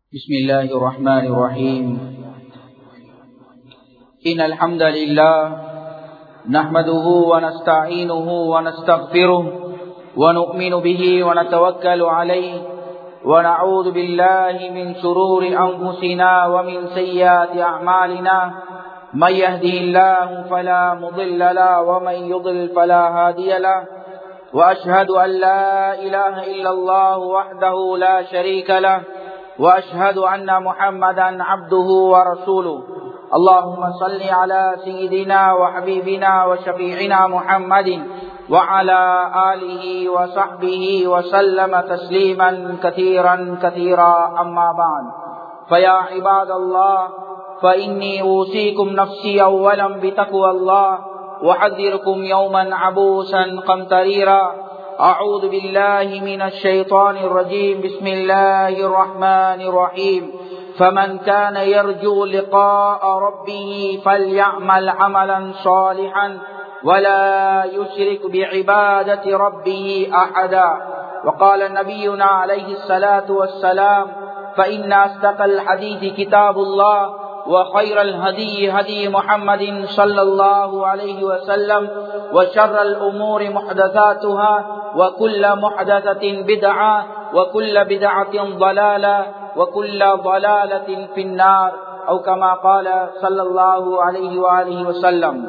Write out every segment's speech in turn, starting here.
بسم الله الرحمن الرحيم إن الحمد لله نحمده ونستعينه ونستغفره ونؤمن به ونتوكل عليه ونعوذ بالله من شرور أنفسنا ومن سيئات أعمالنا من يهده الله فلا مضل له ومن يضل فلا هادي له وأشهد أن لا إله إلا الله وحده لا شريك له وأشهد أن محمدا عبده ورسوله اللهم صل على سيدنا وحبيبنا وشفيعنا محمد وعلى آله وصحبه وسلم تسليما كثيرا كثيرا أما بعد فيا عباد الله فإني أوصيكم نفسي أولا بتقوى الله وحذركم يوما عبوسا قمطريرا أعوذ بالله من الشيطان الرجيم بسم الله الرحمن الرحيم فمن كان يرجو لقاء ربه فليعمل عملا صالحا ولا يشرك بعبادة ربه أحدا وقال نبينا عليه الصلاة والسلام فإن أصدق الحديث كتاب الله وخير الهدي هدي محمد صلى الله عليه وسلم وشر الأمور محدثاتها وكل محدثة بدعة وكل بدعة ضلالة وكل ضلالة في النار أو كما قال صلى الله عليه وآله وسلم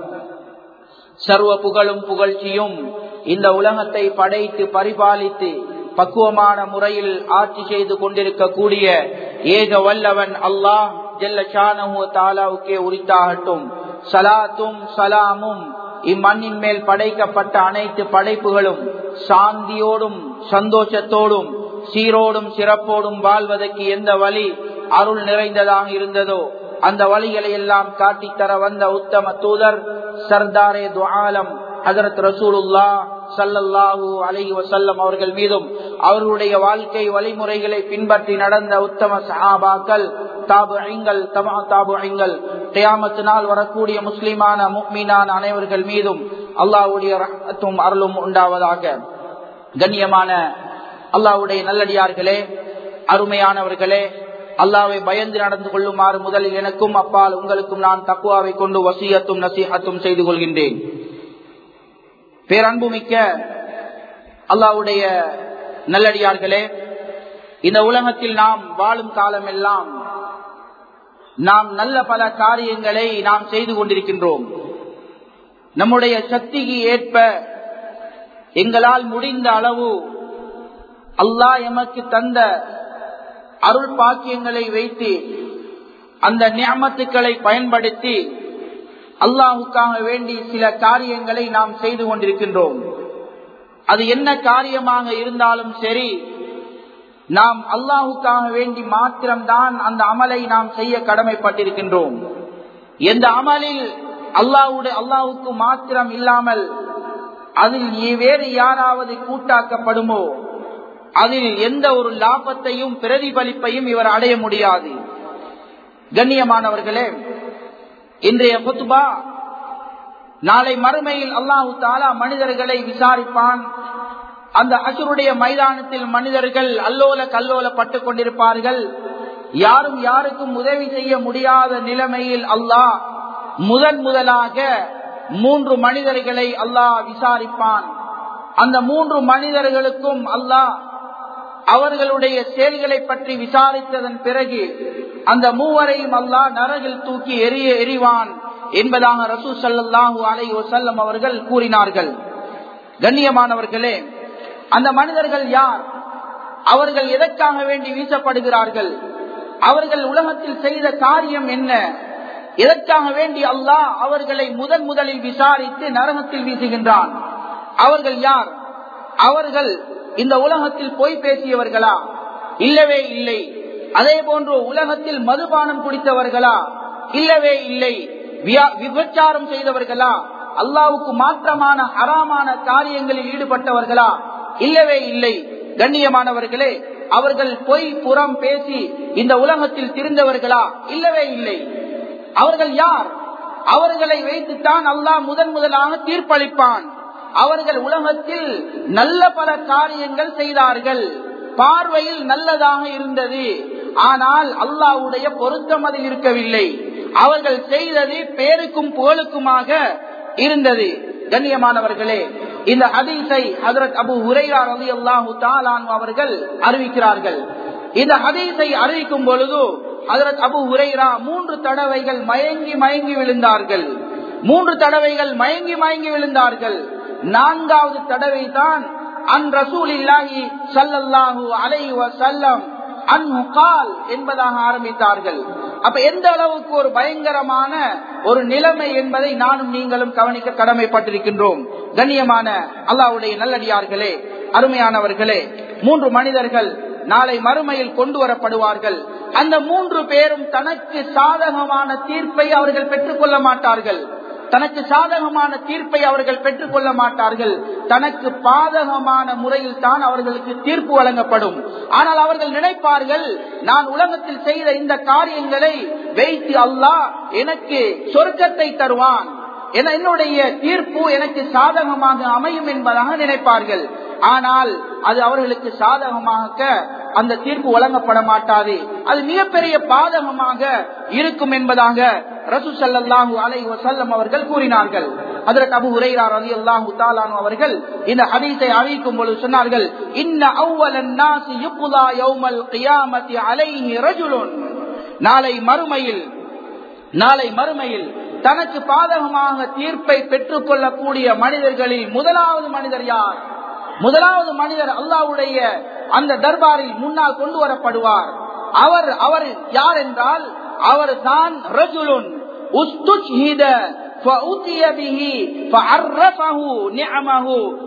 சர்வ புகழும் புகழ்ச்சியும் இந்த உலகத்தை படைத்து பரிபாலித்து பக்குவமான முறையில் ஆட்சி செய்து கொண்டிருக்கக்கூடிய ஏக வல்லவன் அல்லாஹ் ஜெல்ல ஷானஹு தாலாவுக்கே உரித்தாகட்டும் சலாத்தும் சலாமும் இம்மண்ணின் மேல் படைக்கப்பட்ட அனைத்து படைப்புகளும் சாந்தியோடும் சந்தோஷத்தோடும் சீரோடும் சிறப்போடும் வாழ்வதற்கு எந்த வழி அருள் நிறைந்ததாக இருந்ததோ அந்த வழிகளை எல்லாம் காட்டித்தர வந்த உத்தம தூதர் சர்தாரே துஆலம் ஹதரத் ரசூலுல்லா சல்லல்லாஹூ அலஹி வசல்லம் அவர்கள் மீதும் அவர்களுடைய வாழ்க்கை வழிமுறைகளை பின்பற்றி நடந்த உத்தம சஹாபாக்கள் தாபு ஐங்கள் தமா தாபு ஐங்கள் தியாமத்து நாள் வரக்கூடிய முஸ்லிமான முக்மீனான அனைவர்கள் மீதும் அல்லாவுடைய ரஹத்தும் அருளும் உண்டாவதாக கண்ணியமான அல்லாவுடைய நல்லடியார்களே அருமையானவர்களே அல்லாவை பயந்து நடந்து கொள்ளுமாறு முதலில் எனக்கும் அப்பால் உங்களுக்கும் நான் தக்குவாவை கொண்டு வசியத்தும் நசீகத்தும் செய்து கொள்கின்றேன் பேரன்புமிக்க அல்லாவுடைய நல்லடியார்களே இந்த உலகத்தில் நாம் வாழும் காலம் எல்லாம் நாம் நல்ல பல காரியங்களை நாம் செய்து கொண்டிருக்கின்றோம் நம்முடைய சக்திக்கு ஏற்ப எங்களால் முடிந்த அளவு அல்லாஹ் எமக்கு தந்த அருள் பாக்கியங்களை வைத்து அந்த நியமத்துக்களை பயன்படுத்தி அல்லாஹுக்காக வேண்டி சில காரியங்களை நாம் செய்து கொண்டிருக்கின்றோம் அது என்ன காரியமாக இருந்தாலும் சரி நாம் அல்லாஹுக்காக வேண்டி மாத்திரம்தான் அந்த அமலை நாம் செய்ய கடமைப்பட்டிருக்கின்றோம் எந்த அமலில் அல்லாஹுடைய அல்லாஹுக்கு மாத்திரம் இல்லாமல் அதில் வேறு யாராவது கூட்டாக்கப்படுமோ அதில் எந்த ஒரு லாபத்தையும் பிரதிபலிப்பையும் இவர் அடைய முடியாது கண்ணியமானவர்களே இன்றைய குத்துபா நாளை மறுமையில் அல்லாஹு தாலா மனிதர்களை விசாரிப்பான் அந்த அசுருடைய மைதானத்தில் மனிதர்கள் அல்லோல கல்லோல பட்டுக் கொண்டிருப்பார்கள் யாரும் யாருக்கும் உதவி செய்ய முடியாத நிலைமையில் அல்லாஹ் முதன் முதலாக மூன்று மனிதர்களை அல்லாஹ் விசாரிப்பான் அந்த மூன்று மனிதர்களுக்கும் அல்லாஹ் அவர்களுடைய செயல்களை பற்றி விசாரித்ததன் பிறகு அந்த மூவரையும் அல்லாஹ் நரகில் தூக்கி எரிய எறிவான் என்பதாக ரசூ சல்லாஹூ அலை வசல்லம் அவர்கள் கூறினார்கள் கண்ணியமானவர்களே அந்த மனிதர்கள் யார் அவர்கள் எதற்காக வேண்டி வீசப்படுகிறார்கள் அவர்கள் உலகத்தில் செய்த காரியம் என்ன எதற்காக வேண்டி அல்லாஹ் அவர்களை முதன் முதலில் விசாரித்து நரகத்தில் வீசுகின்றான் அவர்கள் யார் அவர்கள் இந்த உலகத்தில் பொய் பேசியவர்களா இல்லவே இல்லை அதே போன்று உலகத்தில் மதுபானம் குடித்தவர்களா இல்லவே இல்லை விபச்சாரம் செய்தவர்களா அல்லாவுக்கு மாற்றமான அறாமான காரியங்களில் ஈடுபட்டவர்களா இல்லவே இல்லை கண்ணியமானவர்களே அவர்கள் பொய் புறம் பேசி இந்த உலகத்தில் திருந்தவர்களா இல்லவே இல்லை அவர்கள் யார் அவர்களை வைத்துத்தான் அல்லாஹ் முதன் முதலாக தீர்ப்பளிப்பான் அவர்கள் உலகத்தில் நல்ல பல காரியங்கள் செய்தார்கள் பார்வையில் நல்லதாக இருந்தது ஆனால் அல்லாவுடைய பொருத்தம் அதில் இருக்கவில்லை அவர்கள் செய்தது பேருக்கும் புகழுக்குமாக இருந்தது கண்ணியமானவர்களே இந்த ஹதீஸை ஹதரத் அபு ஹுரைரா ரவி அல்லாஹு தாலான் அவர்கள் அறிவிக்கிறார்கள் இந்த ஹதீஸை அறிவிக்கும் பொழுது ஹதரத் அபு ஹுரைரா மூன்று தடவைகள் மயங்கி மயங்கி விழுந்தார்கள் மூன்று தடவைகள் மயங்கி மயங்கி விழுந்தார்கள் நான்காவது தடவை தான் அன் ரசூல் இல்லாஹி சல்லல்லாஹு அலை வசல்லம் அன்முகால் என்பதாக ஆரம்பித்தார்கள் அப்ப எந்த அளவுக்கு ஒரு பயங்கரமான ஒரு நிலைமை என்பதை நானும் நீங்களும் கவனிக்க கடமைப்பட்டிருக்கின்றோம் கண்ணியமான அல்லாவுடைய நல்லடியார்களே அருமையானவர்களே மூன்று மனிதர்கள் நாளை மறுமையில் கொண்டு வரப்படுவார்கள் அந்த மூன்று பேரும் தனக்கு சாதகமான தீர்ப்பை அவர்கள் பெற்றுக் கொள்ள மாட்டார்கள் தனக்கு சாதகமான தீர்ப்பை அவர்கள் பெற்றுக் கொள்ள மாட்டார்கள் தனக்கு பாதகமான முறையில் தான் அவர்களுக்கு தீர்ப்பு வழங்கப்படும் ஆனால் அவர்கள் நினைப்பார்கள் நான் உலகத்தில் செய்த இந்த காரியங்களை வைத்து அல்லாஹ் எனக்கு சொர்க்கத்தை தருவான் என என்னுடைய தீர்ப்பு எனக்கு சாதகமாக அமையும் என்பதாக நினைப்பார்கள் ஆனால் அது அவர்களுக்கு சாதகமாக அந்த தீர்ப்பு வழங்கப்பட மாட்டாது அது மிகப்பெரிய பாதகமாக இருக்கும் என்பதாக ரசூ சல்லாஹூ அலை வசல்லம் அவர்கள் கூறினார்கள் அதற்கு அபு உரையார் அலி அல்லாஹு தாலானு அவர்கள் இந்த ஹதீஸை அறிவிக்கும் பொழுது சொன்னார்கள் இன்ன அவ்வலன் நாசி யுக்குதா யௌமல் கியாமத்தி அலைஹி ரஜுலுன் நாளை மறுமையில் நாளை மறுமையில் தனக்கு பாதகமாக தீர்ப்பை பெற்றுக் கொள்ளக்கூடிய மனிதர்களில் முதலாவது மனிதர் யார் முதலாவது மனிதர் அல்லாவுடைய அந்த தர்பாரில் முன்னால் கொண்டு வரப்படுவார் அவர் அவர் யார் என்றால் அவர் தான் ரஜுலுன் உஸ்துஜ்ஹித فأتي به فعرفه نعمه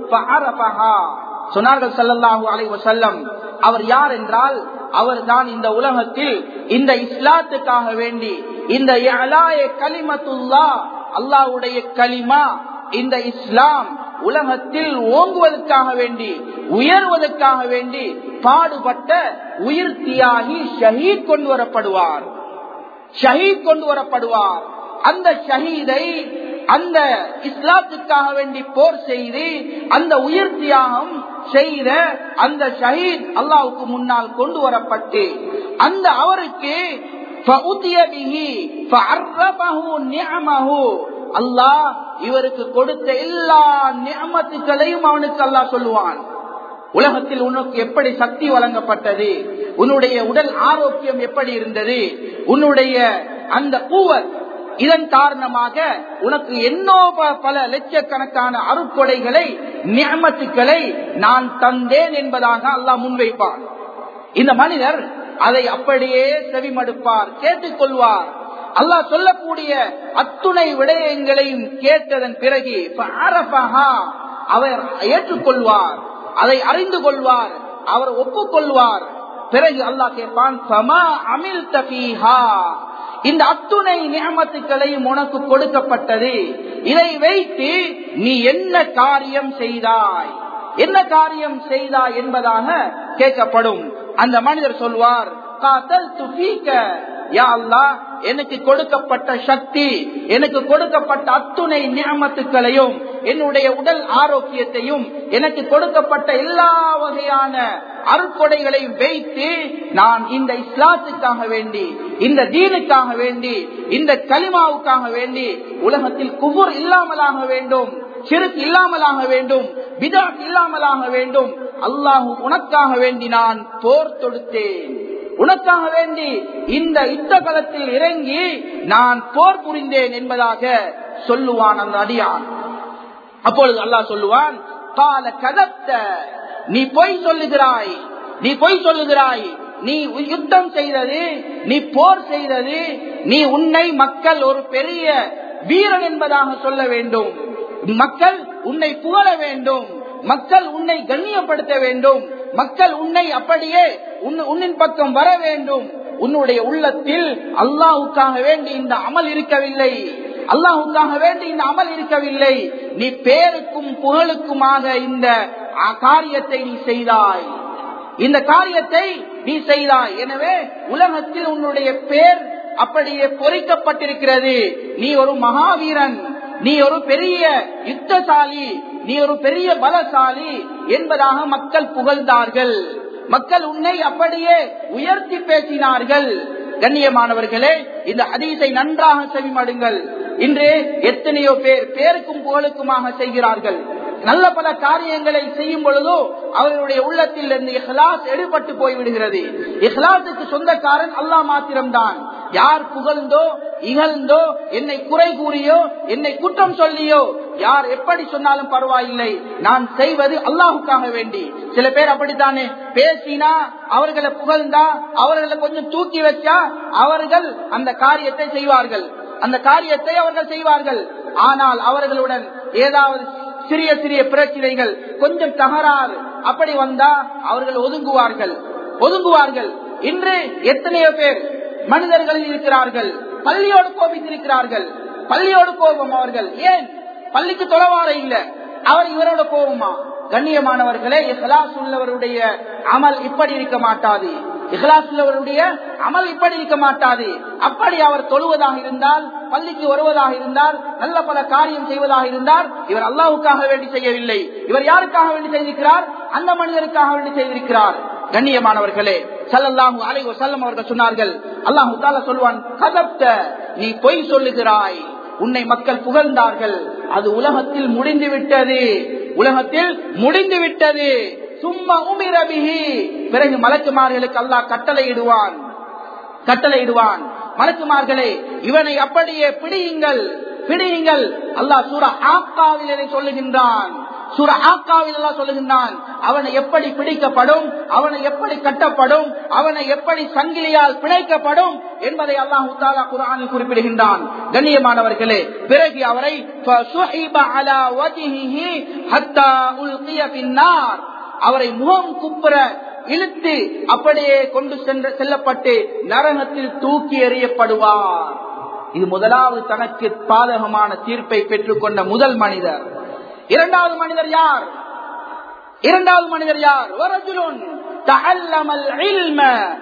فعرفها சொன்னார்கள் சல்லல்லாஹு அலைஹி வஸல்லம் அவர் யார் என்றால் அவர் தான் இந்த உலகத்தில் இந்த இஸ்லாத்துக்காக வேண்டி இந்த கலிமத்துல்லா அல்லாவுடைய கலிமா இந்த இஸ்லாம் உலகத்தில் ஓங்குவதற்காக வேண்டி உயர்வதற்காக வேண்டி பாடுபட்ட உயிர் தியாகி ஷஹீத் கொண்டு வரப்படுவார் ஷஹீத் கொண்டு வரப்படுவார் அந்த ஷஹீதை அந்த இஸ்லாத்துக்காக வேண்டி போர் செய்து அந்த உயிர் தியாகம் செய்த அந்த ஷஹீத் அல்லாவுக்கு முன்னால் கொண்டு வரப்பட்டு அந்த அவருக்கு அல்லாஹ் இவருக்கு கொடுத்த எல்லா நியமத்துக்களையும் அவனுக்கு அல்லாஹ் சொல்லுவான் உலகத்தில் உனக்கு எப்படி சக்தி வழங்கப்பட்டது உன்னுடைய உடல் ஆரோக்கியம் எப்படி இருந்தது உன்னுடைய அந்த பூவர் இதன் காரணமாக உனக்கு என்னோ பல லட்சக்கணக்கான அருட்கொடைகளை நியமத்துக்களை நான் தந்தேன் என்பதாக அல்லாஹ் முன்வைப்பான் இந்த மனிதர் அதை அப்படியே செவிமடுப்பார் கேட்டுக்கொள்வார் அல்லாஹ் சொல்லக்கூடிய அத்துணை விடயங்களையும் கேட்டதன் பிறகு அவர் ஏற்றுக்கொள்வார் அதை அறிந்து கொள்வார் அவர் ஒப்புக்கொள்வார் பிறகு அல்லாஹ் கேட்பான் அமில் தபீஹா இந்த அத்துணை நியமத்துக்களையும் உனக்கு கொடுக்கப்பட்டது இதை வைத்து நீ என்ன காரியம் செய்தாய் என்ன காரியம் செய்தாய் என்பதாக கேட்கப்படும் அந்த மனிதர் சொல்வார் காத்தல் துபீக்க யா அல்லாஹ் எனக்கு கொடுக்கப்பட்ட சக்தி எனக்கு கொடுக்கப்பட்ட அத்துணை நியமத்துக்களையும் என்னுடைய உடல் ஆரோக்கியத்தையும் எனக்கு கொடுக்கப்பட்ட எல்லா வகையான அருட்கொடைகளை வைத்து நான் இந்த இஸ்லாத்துக்காக வேண்டி இந்த தீனுக்காக வேண்டி இந்த கலிமாவுக்காக வேண்டி உலகத்தில் குபுர் இல்லாமலாக வேண்டும் சிறுக்கு இல்லாமலாக வேண்டும் விதா இல்லாமலாக வேண்டும் அல்லாஹு உனக்காக வேண்டி நான் போர் தொடுத்தேன் உனக்காக வேண்டி இந்த யுத்த களத்தில் இறங்கி நான் போர் புரிந்தேன் என்பதாக சொல்லுவான் அந்த அடியான் அப்பொழுது அல்லாஹ் சொல்லுவான் கால கதத்த நீ பொய் சொல்லுகிறாய் நீ பொய் சொல்லுகிறாய் நீ யுத்தம் செய்தது நீ போர் செய்தது நீ உன்னை மக்கள் ஒரு பெரிய வீரன் என்பதாக சொல்ல வேண்டும் மக்கள் உன்னை புகழ வேண்டும் மக்கள் உன்னை கண்ணியப்படுத்த வேண்டும் மக்கள் உன்னை அப்படியே உன்னின் பக்கம் வர வேண்டும் உன்னுடைய உள்ளத்தில் அல்லாஹுக்காக வேண்டி இந்த அமல் இருக்கவில்லை அல்லாஹுக்காக வேண்டி இந்த அமல் இருக்கவில்லை நீ பேருக்கும் புகழுக்குமாக இந்த காரியத்தை நீ செய்தாய் இந்த காரியத்தை நீ செய்தாய் எனவே உலகத்தில் உன்னுடைய பேர் அப்படியே பொறிக்கப்பட்டிருக்கிறது நீ ஒரு மகாவீரன் நீ ஒரு பெரிய யுத்தசாலி நீ ஒரு பெரிய பலசாலி என்பதாக மக்கள் புகழ்ந்தார்கள் மக்கள் உன்னை அப்படியே உயர்த்தி பேசினார்கள் கண்ணியமானவர்களே இந்த ஹதீஸை நன்றாக செவிமடுங்கள் இன்று எத்தனையோ பேர் பேருக்கும் புகழுக்குமாக செய்கிறார்கள் நல்ல பல காரியங்களை செய்யும் பொழுதோ அவர்களுடைய உள்ளத்தில் இருந்து இஹ்லாஸ் எடுபட்டு போய்விடுகிறது இஹ்லாத்துக்கு சொந்தக்காரன் அல்லாஹ் மாத்திரம்தான் யார் புகழ்ந்தோ இகழ்ந்தோ என்னை குறை கூறியோ என்னை குற்றம் சொல்லியோ யார் எப்படி சொன்னாலும் பரவாயில்லை நான் செய்வது அல்லாஹுக்காக வேண்டி சில பேர் அப்படித்தானே பேசினா அவர்களை புகழ்ந்தா அவர்களை கொஞ்சம் தூக்கி வச்சா அவர்கள் அந்த காரியத்தை செய்வார்கள் அந்த காரியத்தை அவர்கள் செய்வார்கள் ஆனால் அவர்களுடன் ஏதாவது சிறிய சிறிய பிரச்சனைகள் கொஞ்சம் தகராறு அப்படி வந்தா அவர்கள் ஒதுங்குவார்கள் ஒதுங்குவார்கள் இன்று எத்தனையோ பேர் மனிதர்களில் இருக்கிறார்கள் பள்ளியோடு கோபித்திருக்கிறார்கள் பள்ளியோடு கோபம் அவர்கள் ஏன் பள்ளிக்கு தொலைவார இல்ல அவர் இவரோட கோபமா கண்ணியமானவர்களே இஹ்லாஸ் உள்ளவருடைய அமல் இப்படி இருக்க மாட்டாது இஹ்லாஸ் உள்ளவருடைய அமல் இப்படி இருக்க மாட்டாது அப்படி அவர் தொழுவதாக இருந்தால் பள்ளிக்கு வருவதாக இருந்தால் நல்ல பல காரியம் செய்வதாக இருந்தால் இவர் அல்லாவுக்காக வேண்டி செய்யவில்லை இவர் யாருக்காக வேண்டி செய்திருக்கிறார் அந்த மனிதருக்காக வேண்டி செய்திருக்கிறார் கண்ணியமானவர்களே சல்லல்லாஹு அலை செல்லம் அவர்கள் சொன்னார்கள் அல்லாஹு தால சொல்வான் கதப்த நீ பொய் சொல்லுகிறாய் உன்னை மக்கள் புகழ்ந்தார்கள் அது உலகத்தில் முடிந்து விட்டது உலகத்தில் முடிந்து விட்டது சும்மா உமிரபிகி பிறகு மலக்குமார்களுக்கு அல்லாஹ் கட்டளையிடுவான் கட்டளையிடுவான் மலக்குமார்களே இவனை அப்படியே பிடியுங்கள் பிடியுங்கள் அல்லாஹ் சூர ஆக்காவில் இதை சொல்லுகின்றான் சூர ஆக்காவில் எல்லாம் சொல்லுகின்றான் அவனை எப்படி பிடிக்கப்படும் அவனை எப்படி கட்டப்படும் அவனை எப்படி சங்கிலியால் பிணைக்கப்படும் என்பதை அல்லாஹ் உத்தாலா குரானில் குறிப்பிடுகின்றான் கண்ணியமானவர்களே பிறகு அவரை அவரை முகம் குப்புற இழுத்து அப்படியே கொண்டு சென்ற செல்லப்பட்டு நரகத்தில் தூக்கி எறியப்படுவார் இது முதலாவது தனக்கு பாதகமான தீர்ப்பை பெற்றுக்கொண்ட முதல் மனிதர் இரண்டாவது மனிதர் யார் இரண்டாவது மனிதர் யார் வரஜுலுன் تعلم العلم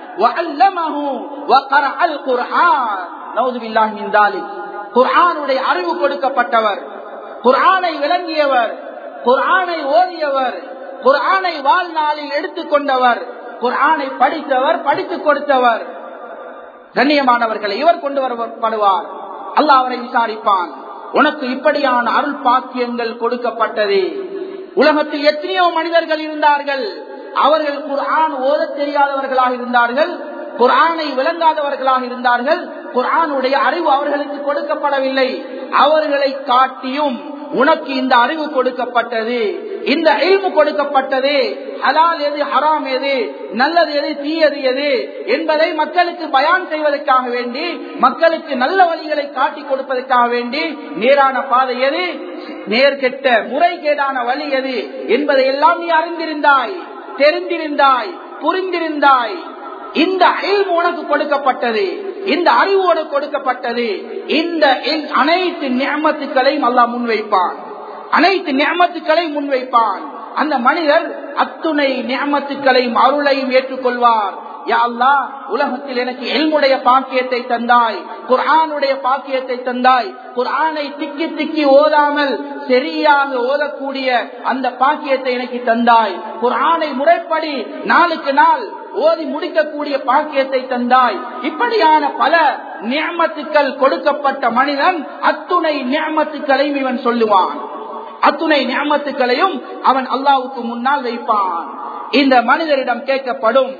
وعلمه وقرأ القرآن نعوذ بالله من ذلك குர்ஆனுடைய அறிவு கொடுக்கப்பட்டவர் குர்ஆனை விளங்கியவர் குர்ஆனை ஓதியவர் குர்ஆனை வாழ்நாளில் எடுத்துக்கொண்டவர் குர்ஆனை படித்தவர் படித்துக் கொடுத்தவர் கண்ணியமானவர்களை இவர் கொண்டு வரப்படுவார் அல்லாஹ் அவரை விசாரிப்பான் உனக்கு இப்படியான அருள் பாக்கியங்கள் கொடுக்கப்பட்டது உலகத்தில் எத்தனையோ மனிதர்கள் இருந்தார்கள் அவர்கள் குர்ஆன் ஓத தெரியாதவர்களாக இருந்தார்கள் குர்ஆனை விளங்காதவர்களாக இருந்தார்கள் குர்ஆனுடைய அறிவு அவர்களுக்கு கொடுக்கப்படவில்லை அவர்களை காட்டியும் உனக்கு இந்த அறிவு கொடுக்கப்பட்டது இந்த இல்மு கொடுக்கப்பட்டது ஹலால் எது ஹராம் எது நல்லது எது தீயது எது என்பதை மக்களுக்கு பயான் செய்வதற்காக வேண்டி மக்களுக்கு நல்ல வழிகளை காட்டி கொடுப்பதற்காக வேண்டி நேரான பாதை எது நேர்கெட்ட முறைகேடான வழி எது என்பதை எல்லாம் நீ அறிந்திருந்தாய் தெரிந்திருந்தாய் புரிந்திருந்தாய் இந்த அறிவு உனக்கு கொடுக்கப்பட்டது இந்த அறிவு உனக்கு கொடுக்கப்பட்டது இந்த அனைத்து நியமத்துக்களையும் அல்லா முன்வைப்பான் அனைத்து நியமத்துக்களை முன்வைப்பான் அந்த மனிதர் அத்துணை நியமத்துக்களையும் அருளையும் ஏற்றுக்கொள்வார் யா அல்லா உலகத்தில் எனக்கு எல்முடைய பாக்கியத்தை தந்தாய் குர்ஆனுடைய பாக்கியத்தை தந்தாய் குர்ஆனை திக்கி திக்கி ஓதாமல் சரியாக ஓதக்கூடிய அந்த பாக்கியத்தை எனக்கு தந்தாய் குர்ஆனை முறைப்படி நாளுக்கு நாள் ஓதி முடிக்கக்கூடிய பாக்கியத்தை தந்தாய் இப்படியான பல நியமத்துக்கள் கொடுக்கப்பட்ட மனிதன் அத்துணை நியமத்துக்களையும் இவன் சொல்லுவான் அத்துணை நியமத்துக்களையும் அவன் அல்லாவுக்கு முன்னால் வைப்பான் இந்த மனிதரிடம் கேட்கப்படும்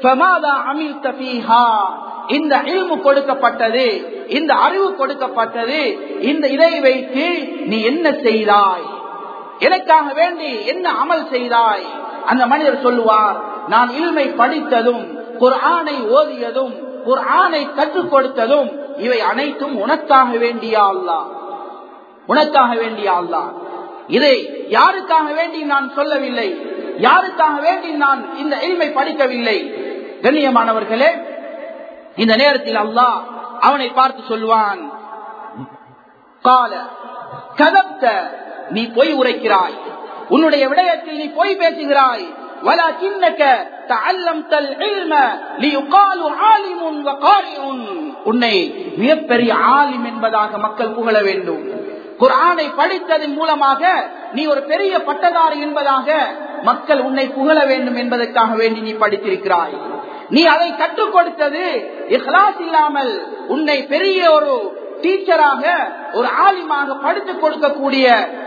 இந்த இல்மு கொடுக்கப்பட்டது இந்த அறிவு கொடுக்கப்பட்டது இந்த இதை வைத்து நீ என்ன செய்தாய் எனக்காக வேண்டி என்ன அமல் செய்தாய் அந்த மனிதர் சொல்லுவார் நான் இல்மை படித்ததும் குர்ஆனை ஓதியதும் குர்ஆனை கற்றுக் கொடுத்ததும் இவை அனைத்தும் உனக்காக வேண்டிய அல்லா உனக்காக வேண்டிய அல்லா இதை யாருக்காக வேண்டி நான் சொல்லவில்லை யாருக்காக வேண்டி நான் இந்த எளிமை படிக்கவில்லை கண்ணியமானவர்களே இந்த நேரத்தில் அல்லாஹ் அவனை பார்த்து சொல்வான் கால கதப்த நீ பொய் உரைக்கிறாய் உன்னுடைய விடயத்தில் நீ பொய் பேசுகிறாய் ولكنك تعلمت العلم ليقال عالم وقارئ உன்னை மிகப்பெரிய ஆலிம் என்பதாக மக்கள் புகழ வேண்டும் குரானை படித்ததன் மூலமாக நீ ஒரு பெரிய பட்டதாரி என்பதாக மக்கள் உன்னை புகழ வேண்டும் என்பதற்காக வேண்டி நீ படித்திருக்கிறாய் நீ அதை கற்றுக் கொடுத்தது இஹ்லாஸ் இல்லாமல் உன்னை பெரிய ஒரு டீச்சராக ஒரு ஆலிமாக படித்துக் கொடுக்கக்கூடிய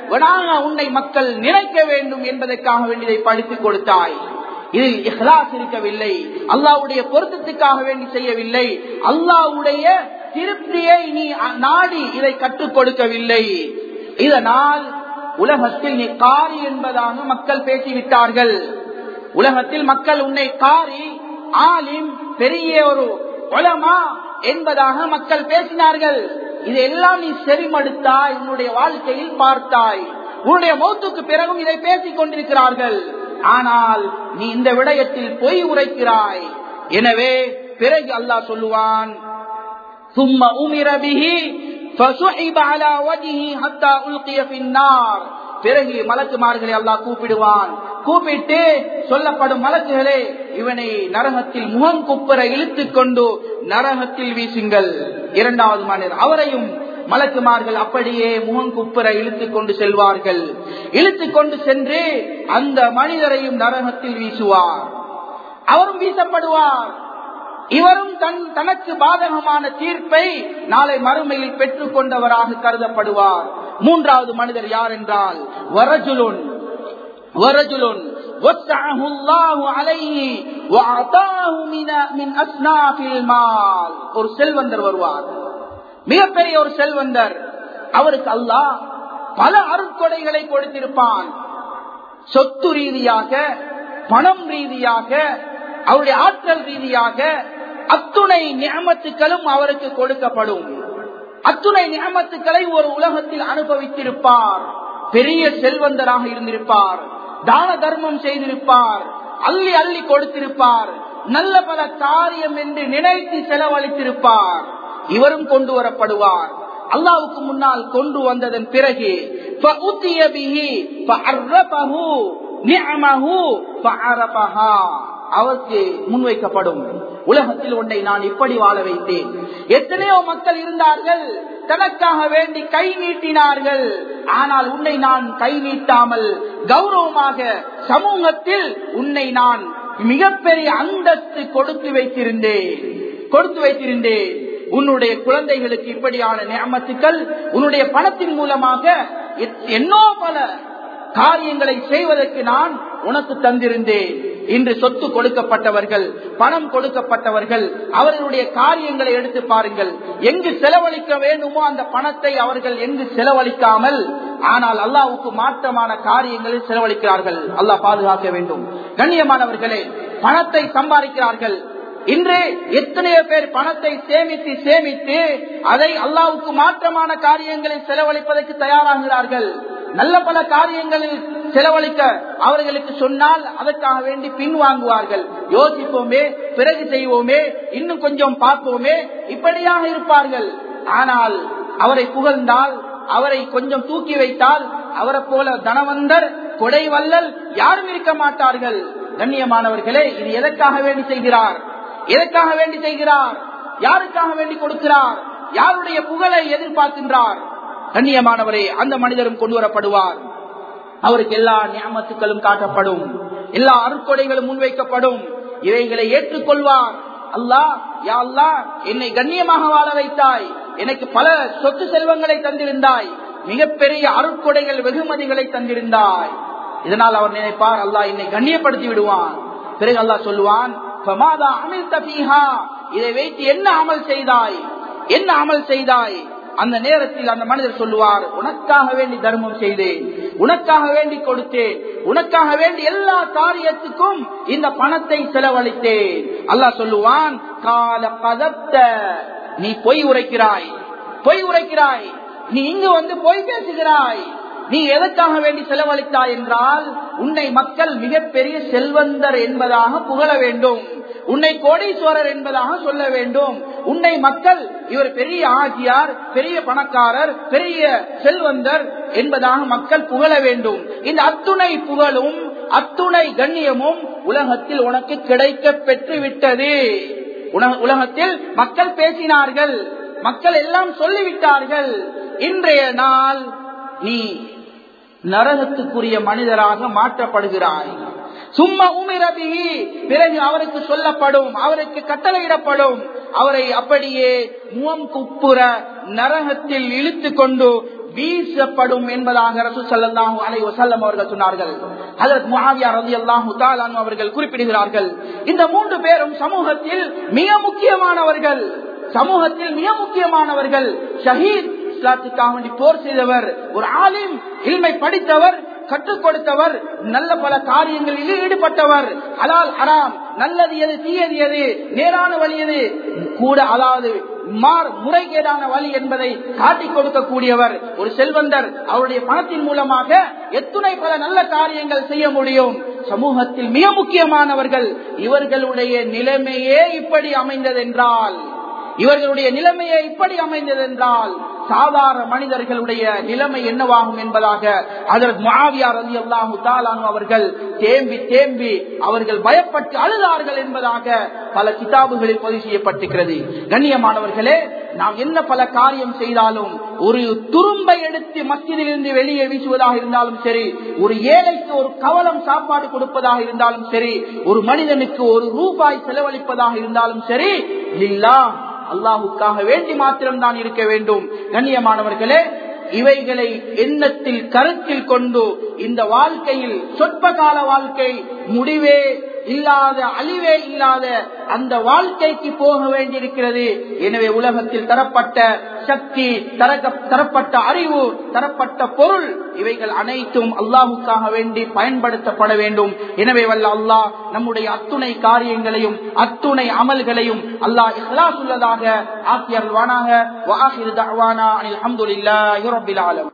உன்னை மக்கள் நினைக்க வேண்டும் என்பதற்காக வேண்டி இதை படித்துக் கொடுத்தாய் இதில் இஹ்லாஸ் இருக்கவில்லை அல்லாவுடைய பொருத்தத்துக்காக வேண்டி செய்யவில்லை அல்லாவுடைய திருப்தியை நீ நாடி இதை கற்றுக் கொடுக்கவில்லை இதனால் உலகத்தில் நீ காரி என்பதாக மக்கள் பேசிவிட்டார்கள் உலகத்தில் மக்கள் உன்னை காரி ஆலிம் பெரிய ஒரு உலமா என்பதாக மக்கள் பேசினார்கள் இதெல்லாம் நீ செறிமடுத்தாய் உன்னுடைய வாழ்க்கையில் பார்த்தாய் உன்னுடைய மௌத்துக்கு பிறகும் இதை பேசிக் கொண்டிருக்கிறார்கள் ஆனால் நீ இந்த விடயத்தில் பொய் உரைக்கிறாய் எனவே பிறகு அல்லாஹ் சொல்லுவான் சும்மா உமிரபிஹி فسحب على وجهه حتى القي في النار பிறகு மலக்குமார்களை அல்லாஹ் கூப்பிடுவான் கூப்பிட்டு சொல்லப்படும் மலக்குகளே இவனை நரகத்தில் முகம் குப்புற இழுத்துக் கொண்டு நரகத்தில் வீசுங்கள் இரண்டாவது மனிதர் அவரையும் மலக்குமார்கள் அப்படியே முகம் குப்புற இழுத்துக் கொண்டு செல்வார்கள் இழுத்துக் கொண்டு சென்று அந்த மனிதரையும் நரகத்தில் வீசுவார் அவரும் வீசப்படுவார் இவரும் தன் தனக்கு பாதகமான தீர்ப்பை நாளை மறுமையில் பெற்றுக் கொண்டவராக கருதப்படுவார் மூன்றாவது மனிதர் யார் என்றால் வரஜுலுன் வரஜுலுன் وسعه الله عليه وأعطاه من من أصناف المال ஒரு செல்வந்தர் வருவார் மிகப்பெரிய ஒரு செல்வந்தர் அவருக்கு அல்லாஹ் பல அருட்கொடைகளை கொடுத்திருப்பான் சொத்து ரீதியாக பணம் ரீதியாக அவருடைய ஆற்றல் ரீதியாக அத்துணை நியமத்துக்களும் அவருக்கு கொடுக்கப்படும் அத்துணை நியமத்துக்களை ஒரு உலகத்தில் அனுபவித்திருப்பார் பெரிய செல்வந்தராக இருந்திருப்பார் தான தர்மம் செய்திருப்பார் அள்ளி அள்ளி கொடுத்திருப்பார் நல்ல பல காரியம் என்று நினைத்து செலவழித்திருப்பார் இவரும் கொண்டு வரப்படுவார் அல்லாவுக்கு முன்னால் கொண்டு வந்ததன் பிறகு அவருக்கு முன்வைக்கப்படும் உலகத்தில் உன்னை நான் இப்படி வாழ வைத்தேன் எத்தனையோ மக்கள் இருந்தார்கள் தனக்காக வேண்டி கை நீட்டினார்கள் ஆனால் உன்னை நான் கை நீட்டாமல் கௌரவமாக சமூகத்தில் உன்னை நான் மிகப்பெரிய அந்தஸ்து கொடுத்து வைத்திருந்தேன் கொடுத்து வைத்திருந்தேன் உன்னுடைய குழந்தைகளுக்கு இப்படியான நியமத்துக்கள் உன்னுடைய பணத்தின் மூலமாக என்னோ பல காரியங்களை செய்வதற்கு நான் உனக்கு தந்திருந்தேன் இன்று சொத்து கொடுக்கப்பட்டவர்கள் பணம் கொடுக்கப்பட்டவர்கள் அவர்களுடைய காரியங்களை எடுத்து பாருங்கள் எங்கு செலவழிக்க வேண்டுமோ அந்த பணத்தை அவர்கள் எங்கு செலவழிக்காமல் ஆனால் அல்லாவுக்கு மாற்றமான காரியங்களில் செலவழிக்கிறார்கள் அல்லாஹ் பாதுகாக்க வேண்டும் கண்ணியமானவர்களே பணத்தை சம்பாதிக்கிறார்கள் இன்று எத்தனையோ பேர் பணத்தை சேமித்து சேமித்து அதை அல்லாவுக்கு மாற்றமான காரியங்களில் செலவழிப்பதற்கு தயாராகிறார்கள் நல்ல பல காரியங்களில் செலவழிக்க அவர்களுக்கு சொன்னால் அதற்காக வேண்டி பின்வாங்குவார்கள் யோசிப்போமே பிறகு செய்வோமே இன்னும் கொஞ்சம் பார்ப்போமே இப்படியாக இருப்பார்கள் ஆனால் அவரை புகழ்ந்தால் அவரை கொஞ்சம் தூக்கி வைத்தால் அவரை போல தனவந்தர் கொடை வல்லல் யாரும் இருக்க மாட்டார்கள் கண்ணியமானவர்களே இது எதற்காக வேண்டி செய்கிறார் எதற்காக வேண்டி செய்கிறார் யாருக்காக வேண்டி கொடுக்கிறார் யாருடைய புகழை எதிர்பார்க்கின்றார் கண்ணியமானவரே அந்த மனிதரும் கொண்டு வரப்படுவார் அவருக்கு எல்லா நியமத்துக்களும் காட்டப்படும் எல்லா அருட்கொடைகளும் முன்வைக்கப்படும் இவைகளை ஏற்றுக்கொள்வார் அல்லாஹ் யா அல்லாஹ் என்னை கண்ணியமாக வாழ வைத்தாய் எனக்கு பல சொத்து செல்வங்களை தந்திருந்தாய் மிகப்பெரிய அருட்கொடைகள் வெகுமதிகளை தந்திருந்தாய் இதனால் அவர் நினைப்பார் அல்லாஹ் என்னை கண்ணியப்படுத்தி விடுவான் பிறகு அல்லாஹ் சொல்லுவான் இதை வைத்து என்ன அமல் செய்தாய் என்ன அமல் செய்தாய் அந்த நேரத்தில் அந்த மனிதர் சொல்லுவார் உனக்காக வேண்டி தர்மம் செய்தேன் உனக்காக வேண்டி கொடுத்தேன் உனக்காக வேண்டி எல்லா காரியத்துக்கும் இந்த பணத்தை செலவழித்தேன் அல்லாஹ் சொல்லுவான் கால பதத்த நீ பொய் உரைக்கிறாய் பொய் உரைக்கிறாய் நீ இங்கு வந்து பொய் பேசுகிறாய் நீ எதற்காக வேண்டி செலவழித்தாய் என்றால் உன்னை மக்கள் மிகப்பெரிய செல்வந்தர் என்பதாக புகழ வேண்டும் உன்னை கோடீஸ்வரர் என்பதாக சொல்ல வேண்டும் உன்னை மக்கள் இவர் பெரிய ஆகியார் பெரிய பணக்காரர் பெரிய செல்வந்தர் என்பதாக மக்கள் புகழ வேண்டும் இந்த அத்துணை புகழும் அத்துணை கண்ணியமும் உலகத்தில் உனக்கு கிடைக்க பெற்று விட்டது உலகத்தில் மக்கள் பேசினார்கள் மக்கள் எல்லாம் சொல்லிவிட்டார்கள் இன்றைய நாள் நீ நரகத்துக்குரிய மனிதராக மாற்றப்படுகிறாய் சும்மா உமிரபிகி பிறகு அவருக்கு சொல்லப்படும் அவருக்கு கட்டளையிடப்படும் அவரை அப்படியே முகம் குப்புற நரகத்தில் இழுத்து கொண்டு வீசப்படும் என்பதாக ரசூ சல்லாஹூ அலை வசல்லம் அவர்கள் சொன்னார்கள் அதற்கு முஹாவியா ரதி அல்லாஹு தாலான் அவர்கள் குறிப்பிடுகிறார்கள் இந்த மூன்று பேரும் சமூகத்தில் மிக முக்கியமானவர்கள் சமூகத்தில் மிக முக்கியமானவர்கள் ஷஹீத் இஸ்லாத்துக்காக வேண்டி போர் செய்தவர் ஒரு ஆலிம் இல்மை படித்தவர் கற்றுக் கொடுத்தவர் நல்ல பல காரியங்களில் ஈடுபட்டவர் ஹலால் ஹராம் நல்லது எது தீயது எது நேரான வழி எது கூட அதாவது மார் முறைகேடான வழி என்பதை காட்டிக் கொடுக்கக்கூடியவர் ஒரு செல்வந்தர் அவருடைய பணத்தின் மூலமாக எத்துணை பல நல்ல காரியங்கள் செய்ய முடியும் சமூகத்தில் மிக முக்கியமானவர்கள் இவர்களுடைய நிலைமையே இப்படி அமைந்ததென்றால் இவர்களுடைய நிலைமையே இப்படி அமைந்ததென்றால் சாதாரண மனிதர்களுடைய நிலைமை என்னவாகும் என்பதாக அதற்கு மாவியார் அலி அல்லாஹு தாலானு அவர்கள் தேம்பி தேம்பி அவர்கள் பயப்பட்டு அழுதார்கள் என்பதாக பல கிதாபுகளில் பதிவு செய்யப்பட்டிருக்கிறது கண்ணியமானவர்களே நாம் என்ன பல காரியம் செய்தாலும் ஒரு துரும்பை எடுத்து மஸ்ஜிதிலிருந்து வெளியே வீசுவதாக இருந்தாலும் சரி ஒரு ஏழைக்கு ஒரு கவலம் சாப்பாடு கொடுப்பதாக இருந்தாலும் சரி ஒரு மனிதனுக்கு ஒரு ரூபாய் செலவழிப்பதாக இருந்தாலும் சரி இல்லா அல்லாஹுக்காக வேண்டி மாத்திரம்தான் இருக்க வேண்டும் கண்ணியமானவர்களே இவைகளை எண்ணத்தில் கருத்தில் கொண்டு இந்த வாழ்க்கையில் சொற்ப கால வாழ்க்கை முடிவே இல்லாத அழிவே இல்லாத அந்த வாழ்க்கைக்கு போக வேண்டியிருக்கிறது எனவே உலகத்தில் தரப்பட்ட சக்தி தரப்பட்ட அறிவு தரப்பட்ட பொருள் இவைகள் அனைத்தும் அல்லாஹுக்காக வேண்டி பயன்படுத்தப்பட வேண்டும் எனவே வல்ல அல்லாஹ் நம்முடைய அத்துணை காரியங்களையும் அத்துணை அமல்களையும் அல்லாஹ் இஹ்லாஸ் உள்ளதாக ஆக்கியல்வானாக வாஹிர் தஅவானா அனில் ஹம்துலில்லாஹி ரப்பில் ஆலமீன்